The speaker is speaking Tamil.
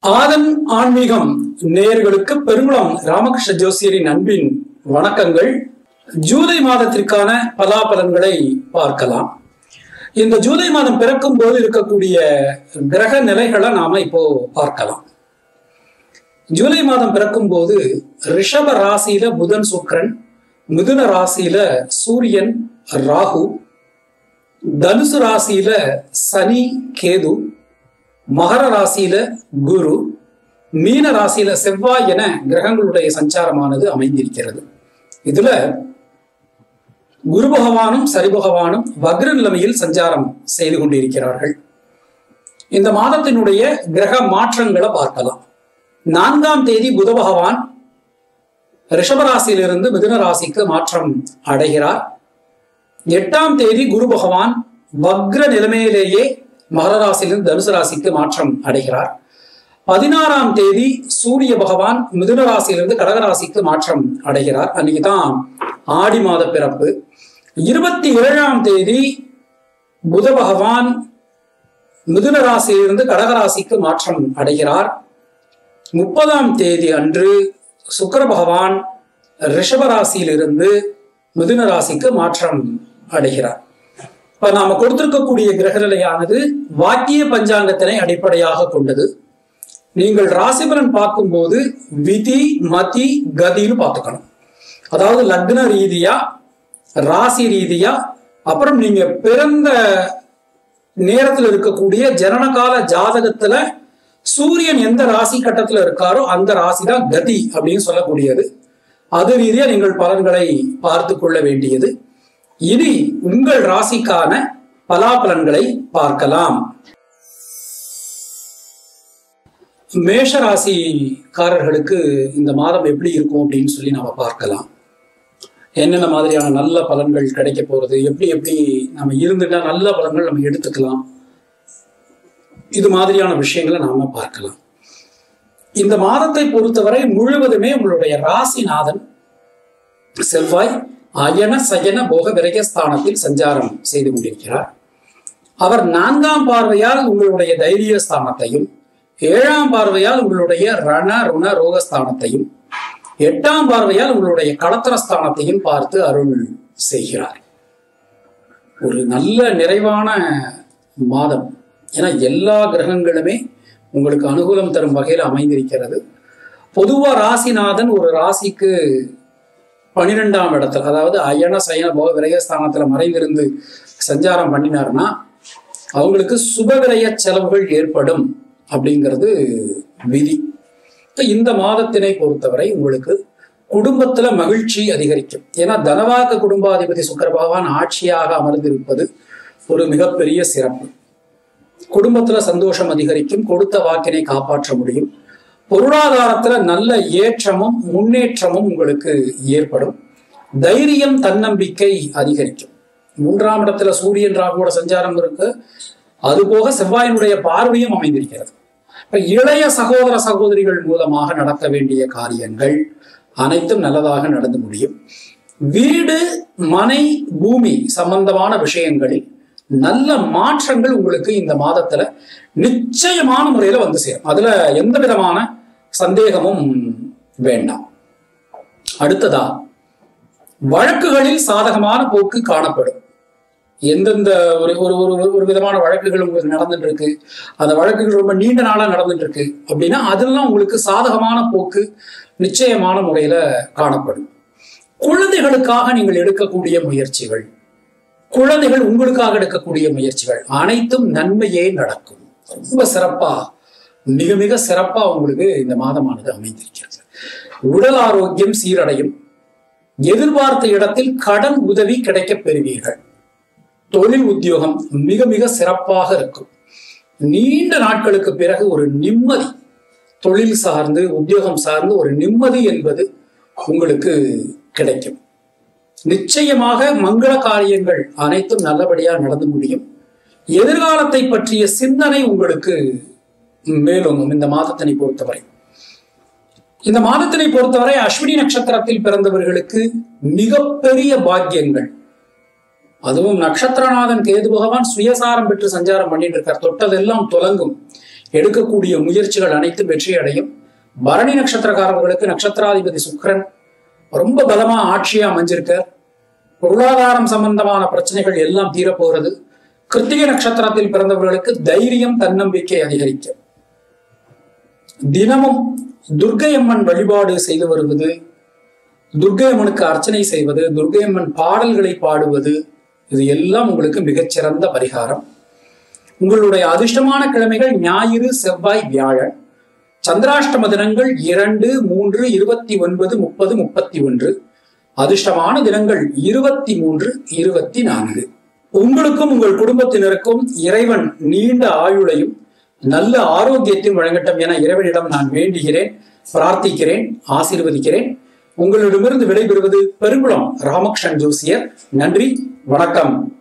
ஆதன் ஆன்மீகம் நேயர்களுக்கு பெருங்குளம் ராமகிருஷ்ண ஜோசியரின் அன்பின் வணக்கங்கள் ஜூலை மாதத்திற்கான பலாபலன்களை பார்க்கலாம் இந்த ஜூலை மாதம் பிறக்கும் போது இருக்கக்கூடிய கிரக நிலைகளை நாம இப்போ பார்க்கலாம் ஜூலை மாதம் பிறக்கும் போது ரிஷப ராசியில புதன் சுக்கிரன் மிதுன ராசியில சூரியன் ராகு தனுசு ராசியில சனி கேது மகர ராசியில குரு மீன ராசியில செவ்வாய் என கிரகங்களுடைய சஞ்சாரமானது அமைந்திருக்கிறது இதுல குரு பகவானும் சரி பகவானும் வக்ர நிலைமையில் சஞ்சாரம் செய்து கொண்டிருக்கிறார்கள் இந்த மாதத்தினுடைய கிரக மாற்றங்களை பார்க்கலாம் நான்காம் தேதி புத பகவான் ரிஷபராசியிலிருந்து மிதுன ராசிக்கு மாற்றம் அடைகிறார் எட்டாம் தேதி குரு பகவான் வக்ர நிலைமையிலேயே மகர ராசியிலிருந்து தனுசு ராசிக்கு மாற்றம் அடைகிறார் பதினாறாம் தேதி சூரிய பகவான் மிதுன ராசியிலிருந்து கடகராசிக்கு மாற்றம் அடைகிறார் அன்னைக்கு தான் ஆடி மாத பிறப்பு இருபத்தி ஏழாம் தேதி புத பகவான் மிதுன ராசியிலிருந்து கடகராசிக்கு மாற்றம் அடைகிறார் முப்பதாம் தேதி அன்று சுக்கர பகவான் ரிஷப ராசியிலிருந்து மிதுன ராசிக்கு மாற்றம் அடைகிறார் இப்ப நாம கொடுத்திருக்கக்கூடிய கிரகநிலையானது வாக்கிய பஞ்சாங்கத்தினை அடிப்படையாக கொண்டது நீங்கள் ராசிபலன் பார்க்கும்போது விதி மதி கதின்னு பார்த்துக்கணும் அதாவது லக்ன ரீதியா ராசி ரீதியா அப்புறம் நீங்க பிறந்த நேரத்தில் இருக்கக்கூடிய ஜனனகால ஜாதகத்துல சூரியன் எந்த ராசி கட்டத்துல இருக்காரோ அந்த ராசி தான் கதி அப்படின்னு சொல்லக்கூடியது அது ரீதியா நீங்கள் பலன்களை பார்த்து கொள்ள வேண்டியது இனி உங்கள் ராசிக்கான பலாபலன்களை பார்க்கலாம் மேஷ ராசிக்காரர்களுக்கு இந்த மாதம் எப்படி இருக்கும் அப்படின்னு சொல்லி நாம பார்க்கலாம் என்னென்ன மாதிரியான நல்ல பலன்கள் கிடைக்க போறது எப்படி எப்படி நம்ம இருந்துட்டா நல்ல பலன்கள் நம்ம எடுத்துக்கலாம் இது மாதிரியான விஷயங்களை நாம பார்க்கலாம் இந்த மாதத்தை பொறுத்தவரை முழுவதுமே உங்களுடைய ராசிநாதன் செவ்வாய் அயன சயன போக விரயஸ்தானத்தில் சஞ்சாரம் செய்து கொண்டிருக்கிறார் அவர் நான்காம் பார்வையால் உங்களுடைய தைரிய ஸ்தானத்தையும் ஏழாம் பார்வையால் உங்களுடைய ரண ருண ரோகஸ்தானத்தையும் எட்டாம் பார்வையால் உங்களுடைய கடத்தரஸ்தானத்தையும் பார்த்து அருள் செய்கிறார் ஒரு நல்ல நிறைவான மாதம் ஏன்னா எல்லா கிரகங்களுமே உங்களுக்கு அனுகூலம் தரும் வகையில் அமைந்திருக்கிறது பொதுவா ராசிநாதன் ஒரு ராசிக்கு பன்னிரெண்டாம் இடத்துல அதாவது அயன சயன போக விரயஸ்தானத்துல மறைந்திருந்து சஞ்சாரம் பண்ணினார்னா அவங்களுக்கு சுப விரய செலவுகள் ஏற்படும் அப்படிங்கிறது விதி இந்த மாதத்தினை பொறுத்தவரை உங்களுக்கு குடும்பத்துல மகிழ்ச்சி அதிகரிக்கும் ஏன்னா தனவாக்க குடும்பாதிபதி சுக்கர பகவான் ஆட்சியாக அமர்ந்திருப்பது ஒரு மிகப்பெரிய சிறப்பு குடும்பத்துல சந்தோஷம் அதிகரிக்கும் கொடுத்த வாக்கினை காப்பாற்ற முடியும் பொருளாதாரத்துல நல்ல ஏற்றமும் முன்னேற்றமும் உங்களுக்கு ஏற்படும் தைரியம் தன்னம்பிக்கை அதிகரிக்கும் மூன்றாம் இடத்துல சூரியன் ராகுவோட சஞ்சாரம் இருக்கு அது போக செவ்வாயினுடைய பார்வையும் அமைந்திருக்கிறது இப்ப இளைய சகோதர சகோதரிகள் மூலமாக நடக்க வேண்டிய காரியங்கள் அனைத்தும் நல்லதாக நடந்து முடியும் வீடு மனை பூமி சம்பந்தமான விஷயங்களில் நல்ல மாற்றங்கள் உங்களுக்கு இந்த மாதத்துல நிச்சயமான முறையில வந்து சேரும் அதுல எந்த விதமான சந்தேகமும் வேண்டாம் அடுத்ததா வழக்குகளில் சாதகமான போக்கு காணப்படும் எந்தெந்த ஒரு ஒரு ஒரு ஒரு விதமான வழக்குகள் உங்களுக்கு நடந்துட்டு இருக்கு அந்த வழக்குகள் ரொம்ப நீண்ட நாளா நடந்துட்டு இருக்கு அப்படின்னா அதெல்லாம் உங்களுக்கு சாதகமான போக்கு நிச்சயமான முறையில காணப்படும் குழந்தைகளுக்காக நீங்கள் எடுக்கக்கூடிய முயற்சிகள் குழந்தைகள் உங்களுக்காக எடுக்கக்கூடிய முயற்சிகள் அனைத்தும் நன்மையே நடக்கும் ரொம்ப சிறப்பா மிக மிக சிறப்பா உங்களுக்கு இந்த மாதமானது அமைந்திருக்கிறது உடல் ஆரோக்கியம் சீரடையும் எதிர்பார்த்த இடத்தில் கடன் உதவி கிடைக்க பெறுவீர்கள் தொழில் உத்தியோகம் மிக மிக சிறப்பாக இருக்கும் நீண்ட நாட்களுக்கு பிறகு ஒரு நிம்மதி தொழில் சார்ந்து உத்தியோகம் சார்ந்து ஒரு நிம்மதி என்பது உங்களுக்கு கிடைக்கும் நிச்சயமாக மங்கள காரியங்கள் அனைத்தும் நல்லபடியா நடந்து முடியும் எதிர்காலத்தை பற்றிய சிந்தனை உங்களுக்கு மேலோங்கும் இந்த மாதத்தினை பொறுத்தவரை இந்த மாதத்தினை பொறுத்தவரை அஸ்வினி நட்சத்திரத்தில் பிறந்தவர்களுக்கு மிகப்பெரிய பாக்கியங்கள் அதுவும் நட்சத்திரநாதன் கேது பகவான் சுயசாரம் பெற்று சஞ்சாரம் பண்ணிட்டு இருக்கார் தொட்டதெல்லாம் துலங்கும் எடுக்கக்கூடிய முயற்சிகள் அனைத்தும் வெற்றி அடையும் பரணி நட்சத்திரக்காரர்களுக்கு நட்சத்திராதிபதி சுக்கிரன் ரொம்ப பலமா ஆட்சியா அமைஞ்சிருக்கார் பொருளாதாரம் சம்பந்தமான பிரச்சனைகள் எல்லாம் தீரப்போறது கிருத்திகை நட்சத்திரத்தில் பிறந்தவர்களுக்கு தைரியம் தன்னம்பிக்கை அதிகரிக்கும் தினமும் துர்க்கை அம்மன் வழிபாடு செய்து வருவது துர்க்கை அம்மனுக்கு அர்ச்சனை செய்வது துர்க்கை அம்மன் பாடல்களை பாடுவது இது எல்லாம் உங்களுக்கு மிகச்சிறந்த பரிகாரம் உங்களுடைய அதிர்ஷ்டமான கிழமைகள் ஞாயிறு செவ்வாய் வியாழன் சந்திராஷ்டம தினங்கள் இரண்டு மூன்று இருபத்தி ஒன்பது முப்பது முப்பத்தி ஒன்று அதிர்ஷ்டமான தினங்கள் இருபத்தி மூன்று இருபத்தி நான்கு உங்களுக்கும் உங்கள் குடும்பத்தினருக்கும் இறைவன் நீண்ட ஆயுளையும் நல்ல ஆரோக்கியத்தையும் வழங்கட்டும் என இறைவனிடம் நான் வேண்டுகிறேன் பிரார்த்திக்கிறேன் ஆசீர்வதிக்கிறேன் உங்களிடமிருந்து விடைபெறுவது பெருங்குளம் ராமகிருஷ்ணன் ஜோசியர் நன்றி வணக்கம்